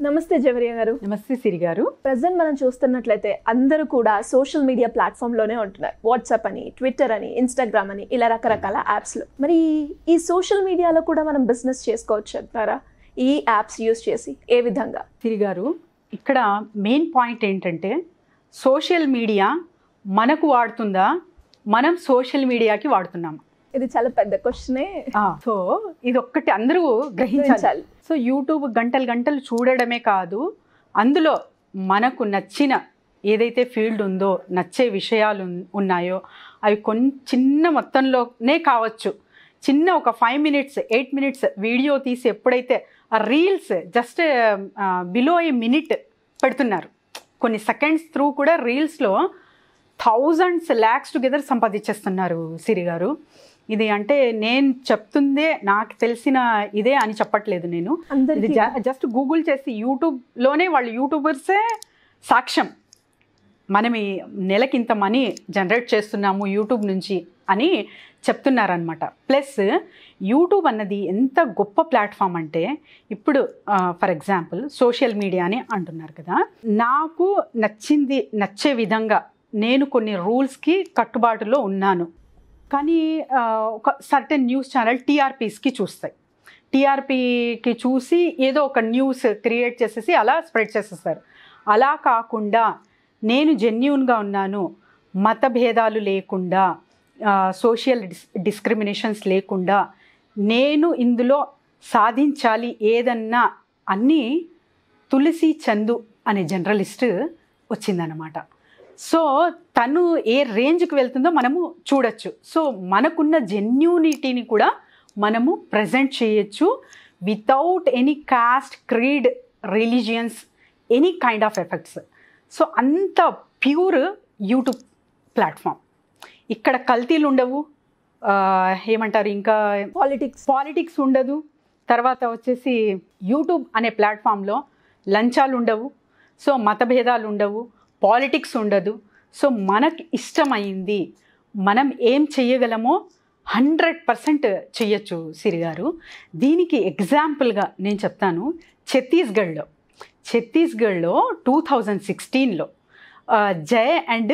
నమస్తే జవరియా గారు నమస్తే సిరి గారు ప్రజెంట్ మనం చూస్తున్నట్లయితే అందరూ కూడా సోషల్ మీడియా ప్లాట్ఫామ్లోనే ఉంటున్నారు వాట్సాప్ అని ట్విట్టర్ అని ఇన్స్టాగ్రామ్ అని ఇలా రకరకాల యాప్స్లో మరి ఈ సోషల్ మీడియాలో కూడా మనం బిజినెస్ చేసుకోవచ్చు అంటారా ఈ యాప్స్ యూస్ చేసి ఏ విధంగా సిరి గారు ఇక్కడ మెయిన్ పాయింట్ ఏంటంటే సోషల్ మీడియా మనకు వాడుతుందా మనం సోషల్ మీడియాకి వాడుతున్నాం ఇది చాలా పెద్ద క్వశ్చనే సో ఇది ఒక్కటి అందరూ గ్రహించాలి గ్రహించాలి. సో యూట్యూబ్ గంటలు గంటలు చూడడమే కాదు అందులో మనకు నచ్చిన ఏదైతే ఫీల్డ్ ఉందో నచ్చే విషయాలు ఉన్- ఉన్నాయో అవి కొన్ని చిన్న మొత్తంలోనే కావచ్చు చిన్న ఒక five minutes eight minutes video తీసి ఎప్పుడైతే ఆ reels just below a minute పెడుతున్నారు కొన్ని సెకండ్స్ త్రూ కూడా రీల్స్లో థౌజండ్స్ ల్యాక్స్ టుగెదర్ సంపాదించేస్తున్నారు సిరి గారు ఇది అంటే నేను చెప్తుందే నాకు తెలిసిన ఇదే అని చెప్పట్లేదు నేను ఇది అందరికీ జస్ట్ గూగుల్ చేసి యూట్యూబ్లోనే వాళ్ళు యూట్యూబర్సే సాక్ష్యం మనం ఈ నెలకి ఇంత మనీ జనరేట్ చేస్తున్నాము యూట్యూబ్ నుంచి అని చెప్తున్నారనమాట ప్లస్ యూట్యూబ్ అన్నది ఎంత గొప్ప ప్లాట్ఫామ్ అంటే ఇప్పుడు ఫర్ ఎగ్జాంపుల్ సోషల్ మీడియా అని అంటున్నారు కదా నాకు నచ్చింది నచ్చే విధంగా నేను కొన్ని రూల్స్కి కట్టుబాటులో ఉన్నాను కానీ ఆ, ఒక సర్టెన్ న్యూస్ ఛానల్ టీఆర్పీస్కి చూస్తాయి టీఆర్పీకి చూసి ఏదో ఒక న్యూస్ క్రియేట్ చేసేసి అలా స్ప్రెడ్ చేసేస్తారు అలా కాకుండా నేను జెన్యున్గా ఉన్నాను మత భేదాలు లేకుండా సోషల్ డిస్ డిస్క్రిమినేషన్స్ లేకుండా నేను ఇందులో సాధించాలి ఏదన్నా అన్నీ తులసి చందు అనే జర్నలిస్ట్ వచ్చిందనమాట సో తను ఏ రేంజ్కి వెళ్తుందో మనము చూడొచ్చు సో మనకున్న జెన్యూనిటీని కూడా మనము ప్రజెంట్ చేయొచ్చు without any caste creed religions any kind of effects so అంత ప్యూర్ యూట్యూబ్ ప్లాట్ఫామ్ ఇక్కడ కల్తీలు ఉండవు ఆ, ఏమంటారు ఇంకా పాలిటిక్స్ పాలిటిక్స్ ఉండదు తర్వాత వచ్చేసి యూట్యూబ్ అనే ప్లాట్ఫామ్లో లంచాలు ఉండవు సో మతభేదాలు ఉండవు పాలిటిక్స్ ఉండదు సో మనకి ఇష్టమైంది మనం ఏం చెయ్యగలమో హండ్రెడ్ పర్సెంట్ చెయ్యొచ్చు సిరి గారు దీనికి ఎగ్జాంపుల్గా నేను చెప్తాను ఛత్తీస్గఢ్లో ఛత్తీస్గఢ్లో టూ థౌజండ్ సిక్స్టీన్లో జయ్ అండ్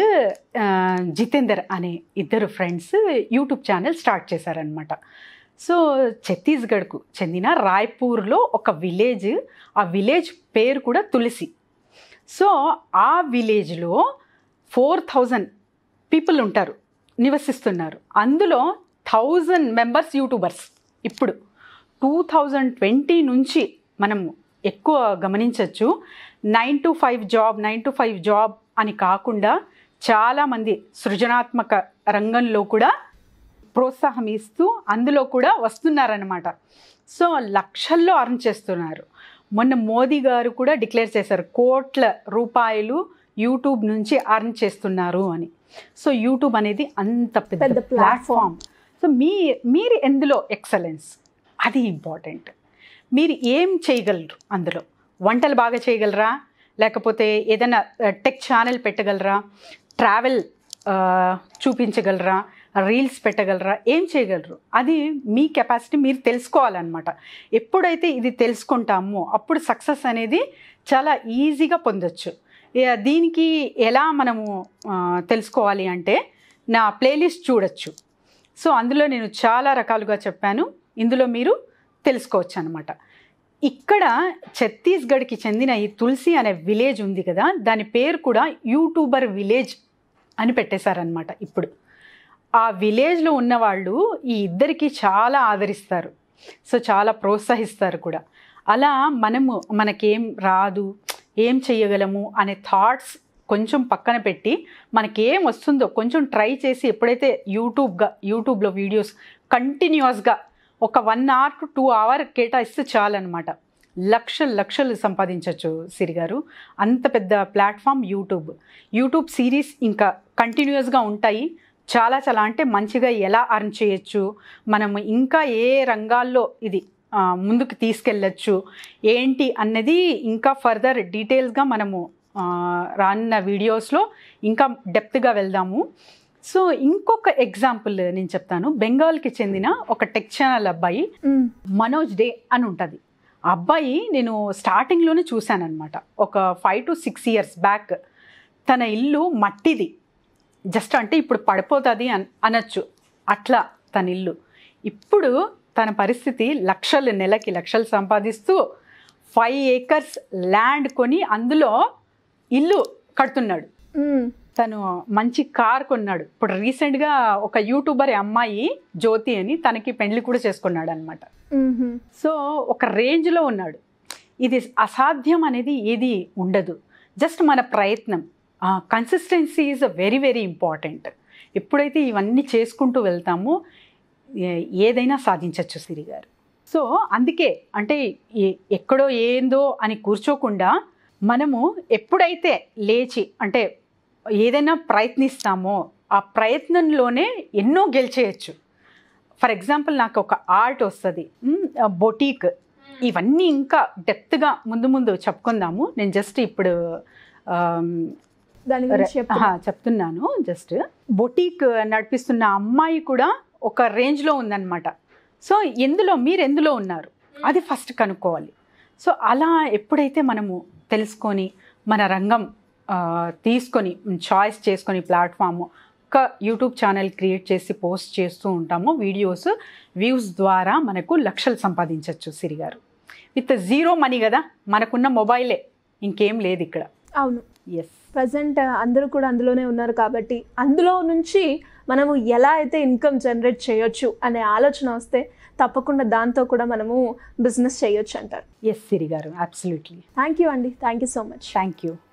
జితేందర్ అనే ఇద్దరు ఫ్రెండ్స్ యూట్యూబ్ ఛానల్ స్టార్ట్ చేశారనమాట సో ఛత్తీస్గఢ్కు చెందిన రాయ్పూర్లో ఒక విలేజ్ ఆ విలేజ్ పేరు కూడా తులసి సో ఆ విలేజ్లో ఫోర్ థౌజండ్ పీపుల్ ఉంటారు నివసిస్తున్నారు అందులో థౌజండ్ మెంబర్స్ యూట్యూబర్స్ ఇప్పుడు టూ థౌజండ్ ట్వంటీ నుంచి మనం ఎక్కువ గమనించవచ్చు nine to five job nine to five job అని కాకుండా చాలామంది సృజనాత్మక రంగంలో కూడా ప్రోత్సాహం ఇస్తూ అందులో కూడా వస్తున్నారనమాట సో లక్షల్లో అర్న్ చేస్తున్నారు మొన్న మోదీ గారు కూడా డిక్లేర్ చేశారు కోట్ల రూపాయలు యూట్యూబ్ నుంచి అర్న్ చేస్తున్నారు అని సో యూట్యూబ్ అనేది అంత పెద్ద పెద్ద platform. ప్లాట్ఫామ్ సో మీ మీరు ఎందులో ఎక్సలెన్స్ అది ఇంపార్టెంట్ మీరు ఏం చేయగలరు అందులో వంటలు బాగా చేయగలరా లేకపోతే ఏదైనా టెక్ ఛానల్ పెట్టగలరా ట్రావెల్ చూపించగలరా రీల్స్ పెట్టగలరా ఏం చేయగలరు అది మీ కెపాసిటీ మీరు తెలుసుకోవాలన్నమాట ఎప్పుడైతే ఇది తెలుసుకుంటామో అప్పుడు సక్సెస్ అనేది చాలా ఈజీగా పొందొచ్చు ఇక దీనికి ఎలా మనము ఆ, తెలుసుకోవాలి అంటే నా ప్లేలిస్ట్ చూడొచ్చు సో అందులో నేను చాలా రకాలుగా చెప్పాను ఇందులో మీరు తెలుసుకోవచ్చు అనమాట ఇక్కడ ఛత్తీస్గఢ్కి చెందిన ఈ తులసి అనే విలేజ్ ఉంది కదా దాని పేరు కూడా యూట్యూబర్ విలేజ్ అని పెట్టేశారనమాట ఇప్పుడు ఆ విలేజ్లో ఉన్నవాళ్ళు ఈ ఇద్దరికి చాలా ఆదరిస్తారు సో చాలా ప్రోత్సహిస్తారు కూడా అలా మనము మనకేం రాదు ఏం చెయ్యగలము అనే థాట్స్ కొంచెం పక్కన పెట్టి మనకేం వస్తుందో కొంచెం ట్రై చేసి ఎప్పుడైతే యూట్యూబ్గా యూట్యూబ్లో వీడియోస్ కంటిన్యూస్గా ఒక one hour to two hour కేటాయిస్తే చాలన్నమాట లక్షలు లక్షలు సంపాదించవచ్చు సిరి గారు అంత పెద్ద ప్లాట్ఫామ్ యూట్యూబ్ యూట్యూబ్ సిరీస్ ఇంకా కంటిన్యూస్గా ఉంటాయి చాలా చాలా అంటే మంచిగా ఎలా అర్న్ చేయొచ్చు మనము ఇంకా ఏ రంగాల్లో ఇది ఆ, ముందుకు తీసుకెళ్ళచ్చు ఏంటి అన్నది ఇంకా ఫర్దర్ డీటెయిల్స్గా మనము ఆ, రానున్న వీడియోస్లో ఇంకా డెప్త్గా వెళ్దాము సో ఇంకొక ఎగ్జాంపుల్ నేను చెప్తాను బెంగాల్కి చెందిన ఒక టెక్ ఛానల్ అబ్బాయి మనోజ్ డే అని ఉంటుంది ఆ అబ్బాయి నేను స్టార్టింగ్లోనే చూశానమాట ఒక five to six years back తన ఇల్లు మట్టిది జస్ట్ అంటే ఇప్పుడు పడిపోతుంది అన్ అనొచ్చు అట్లా తన ఇల్లు ఇప్పుడు తన పరిస్థితి లక్షలు నెలకి లక్షలు సంపాదిస్తూ ఫైవ్ ఏకర్స్ ల్యాండ్ కొని అందులో ఇల్లు కడుతున్నాడు మ్మ్. తను మంచి కార్ కొన్నాడు ఇప్పుడు రీసెంట్గా ఒక యూట్యూబర్ అమ్మాయి జ్యోతి అని తనకి పెళ్లి కూడా చేసుకున్నాడు అనమాట మ్మ్. సో ఒక రేంజ్లో ఉన్నాడు ఇది అసాధ్యం అనేది ఏది ఉండదు జస్ట్ మన ప్రయత్నం consistency is very very important ఎప్పుడైతే ఇవన్నీ చేసుకుంటూ వెళ్తామో ఏ- ఏదైనా సాధించవచ్చు సిరి గారు సో అందుకే అంటే ఏ- ఎక్కడో ఏందో అని కూర్చోకుండా మనము ఎప్పుడైతే లేచి అంటే ఏదైనా ప్రయత్నిస్తామో ఆ ప్రయత్నంలోనే ఎన్నో గెలిచేయచ్చు ఫర్ ఎగ్జాంపుల్ నాకు ఒక ఆర్ట్ వస్తుంది బొటీక్ ఇవన్నీ ఇంకా డెప్త్గా ముందు ముందు చెప్పుకుందాము నేను జస్ట్ ఇప్పుడు ఆమ్, దాని గురించి చెప్పు ఆహా, చెప్తున్నాను జస్ట్ బొటీక్ నడిపిస్తున్న అమ్మాయి కూడా ఒక రేంజ్లో ఉందన్నమాట సో ఎందులో మీరు ఎందులో ఉన్నారు అది ఫస్ట్ కనుక్కోవాలి సో అలా ఎప్పుడైతే మనము తెలుసుకొని మన రంగం ఆ, తీసుకొని చాయిస్ చేసుకొని ప్లాట్ఫామ్ ఒక యూట్యూబ్ ఛానల్ క్రియేట్ చేసి పోస్ట్ చేస్తూ ఉంటాము వీడియోస్ వ్యూస్ ద్వారా మనకు లక్షలు సంపాదించవచ్చు సిరిగారు విత్ జీరో మనీ కదా మనకున్న మొబైలే ఇంకేం లేదు ఇక్కడ అవును ఎస్ ప్రజెంట్ అందరూ కూడా అందులోనే ఉన్నారు కాబట్టి అందులో నుంచి మనము ఎలా అయితే ఇన్కమ్ జనరేట్ చేయొచ్చు అనే ఆలోచన వస్తే తప్పకుండా దాంతో కూడా మనము బిజినెస్ చేయొచ్చు అంటారు ఎస్ సిరి గారు అబ్సల్యూట్లీ థ్యాంక్ యూ అండి thank you so much thank you